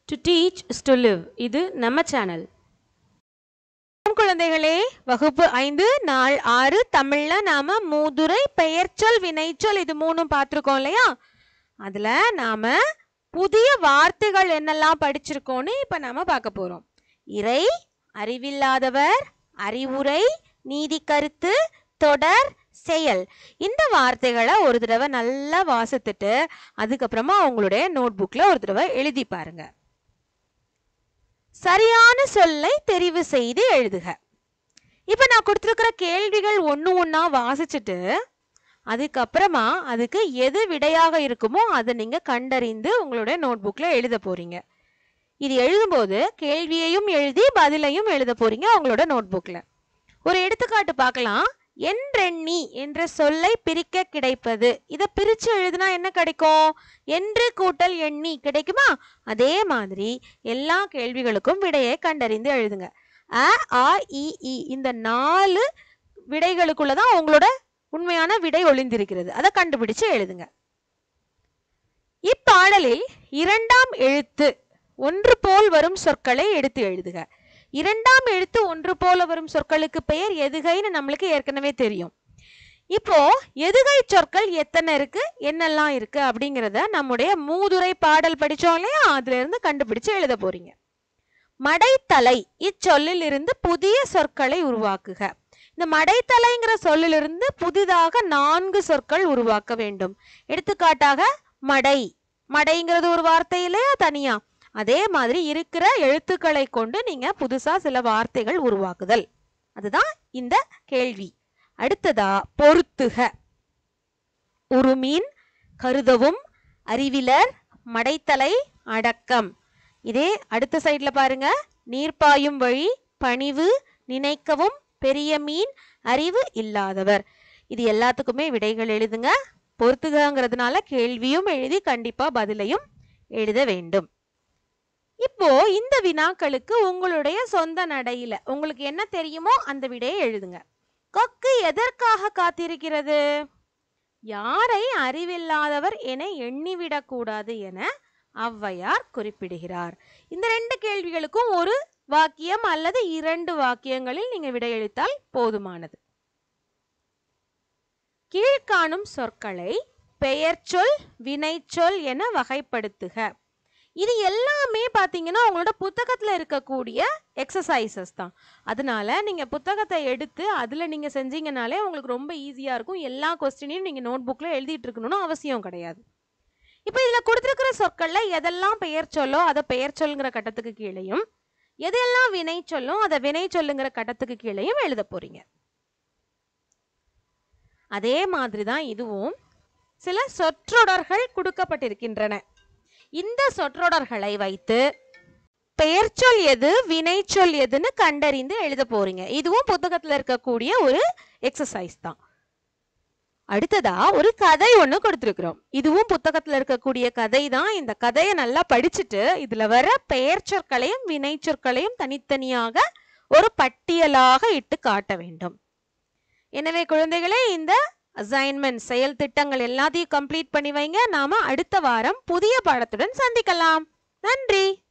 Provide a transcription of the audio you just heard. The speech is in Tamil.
to teach is to live இது நம்ம சேனல் குழந்தைகளே வகுப்பு ஐந்து நாள் ஆறு தமிழ்ல நாம மூதுரை பெயர்ச்சொல் வினைச்சொல் இது மூணும் பார்த்துருக்கோம் இல்லையா அதுல நாம புதிய வார்த்தைகள் என்னெல்லாம் படிச்சிருக்கோம்னு இப்ப நாம பார்க்க போறோம் இறை அறிவில்லாதவர் அறிவுரை நீதி கருத்து தொடர் செயல் இந்த வார்த்தைகளை ஒரு தடவை நல்லா வாசித்துட்டு அதுக்கப்புறமா உங்களுடைய நோட் புக்ல ஒரு தடவை எழுதி பாருங்க சரியான சொல்லை தெரிவு செய்து எழுதுக இப்போ நான் கொடுத்துருக்கிற கேள்விகள் ஒன்று ஒன்றா வாசிச்சுட்டு அதுக்கப்புறமா அதுக்கு எது விடையாக இருக்குமோ அதை நீங்கள் கண்டறிந்து உங்களுடைய நோட் புக்கில் எழுத போறீங்க இது எழுதும்போது கேள்வியையும் எழுதி பதிலையும் எழுத போறீங்க உங்களோட நோட் புக்கில் ஒரு எடுத்துக்காட்டு பார்க்கலாம் என்றெண்ணி என்ற சொல்லை பிரிக்க கிடைப்பது இதை பிரித்து எழுதுனா என்ன கிடைக்கும் என்று கூட்டல் எண்ணி கிடைக்குமா அதே மாதிரி எல்லா கேள்விகளுக்கும் விடையை கண்டறிந்து எழுதுங்க அ ஆ இ இ இந்த நாலு விடைகளுக்குள்ள தான் உங்களோட உண்மையான விடை ஒளிந்திருக்கிறது அதை கண்டுபிடிச்சு எழுதுங்க இப்பாடலில் இரண்டாம் எழுத்து ஒன்று போல் வரும் சொற்களை எடுத்து எழுதுக இரண்டாம் எழுத்து ஒன்று போல வரும் சொற்களுக்கு பெயர் எதுகைன்னு நம்மளுக்கு ஏற்கனவே தெரியும் இப்போ எதுகை சொற்கள் எத்தனை இருக்கு என்னெல்லாம் இருக்கு அப்படிங்கிறத நம்முடைய மூதுரை பாடல் படிச்சோம் இல்லையா அதுல இருந்து கண்டுபிடிச்சு எழுத போறீங்க மடைத்தலை இச்சொல்லில் இருந்து புதிய சொற்களை உருவாக்குக இந்த மடைத்தலைங்கிற சொல்லிலிருந்து புதிதாக நான்கு சொற்கள் உருவாக்க வேண்டும் எடுத்துக்காட்டாக மடை மடைங்கிறது ஒரு வார்த்தை இல்லையா தனியா அதே மாதிரி இருக்கிற எழுத்துக்களை கொண்டு நீங்க புதுசா சில வார்த்தைகள் உருவாக்குதல் அதுதான் இந்த கேள்வி அடுத்ததா பொருத்துக உருமீன் கருதவும் அறிவிலர் மடைத்தலை அடக்கம் இதே அடுத்த சைட்ல பாருங்க நீர்ப்பாயும் வழி பணிவு நினைக்கவும் பெரிய மீன் அறிவு இல்லாதவர் இது எல்லாத்துக்குமே விடைகள் எழுதுங்க பொறுத்துகங்கிறதுனால கேள்வியும் எழுதி கண்டிப்பா பதிலையும் எழுத வேண்டும் இப்போ இந்த வினாக்களுக்கு உங்களுடைய சொந்த நடையில உங்களுக்கு என்ன தெரியுமோ அந்த விடையை எழுதுங்க கொக்கு எதற்காக காத்திருக்கிறது யாரை அறிவில்லாதவர் என எண்ணிவிடக் கூடாது என ஔவையார் குறிப்பிடுகிறார் இந்த ரெண்டு கேள்விகளுக்கும் ஒரு வாக்கியம் அல்லது இரண்டு வாக்கியங்களில் நீங்க விடையளித்தால் போதுமானது கீழ்காணும் சொற்களை பெயர்ச்சொல் வினைச்சொல் என வகைப்படுத்துக இது எல்லாமே பார்த்தீங்கன்னா உங்களோட புத்தகத்தில் இருக்கக்கூடிய எக்ஸசைசஸ் தான் அதனால நீங்கள் புத்தகத்தை எடுத்து அதில் நீங்கள் செஞ்சீங்கனாலே உங்களுக்கு ரொம்ப ஈஸியாக இருக்கும் எல்லா கொஸ்டினையும் நீங்கள் நோட் புக்கில் எழுதிட்டு இருக்கணும்னு அவசியம் கிடையாது இப்போ இதில் கொடுத்துருக்கிற சொற்களில் எதெல்லாம் பெயர் சொல்லோ அதை பெயர் சொல்லுங்கிற கட்டத்துக்கு கீழேயும் எதெல்லாம் வினை சொல்லும் அதை வினை சொல்லுங்கிற கட்டத்துக்கு கீழேயும் எழுத போறீங்க அதே மாதிரி தான் இதுவும் சில சொற்றொடர்கள் கொடுக்கப்பட்டிருக்கின்றன இந்த சொற்றொடர்களை வைத்து பெயர்ச்சொல் எது வினைச்சொல் எதுன்னு கண்டறிந்து எழுத போறீங்க இதுவும் புத்தகத்துல இருக்கக்கூடிய ஒரு எக்ஸசைஸ் தான் அடுத்ததா ஒரு கதை ஒன்று கொடுத்துருக்குறோம் இதுவும் புத்தகத்துல இருக்கக்கூடிய கதை தான் இந்த கதையை நல்லா படிச்சுட்டு இதுல வர பெயர் சொற்களையும் வினை சொற்களையும் தனித்தனியாக ஒரு பட்டியலாக இட்டு காட்ட வேண்டும் எனவே குழந்தைகளே இந்த அசைன்மெண்ட் செயல் திட்டங்கள் எல்லாத்தையும் கம்ப்ளீட் பண்ணி வைங்க நாம அடுத்த வாரம் புதிய பாடத்துடன் சந்திக்கலாம் நன்றி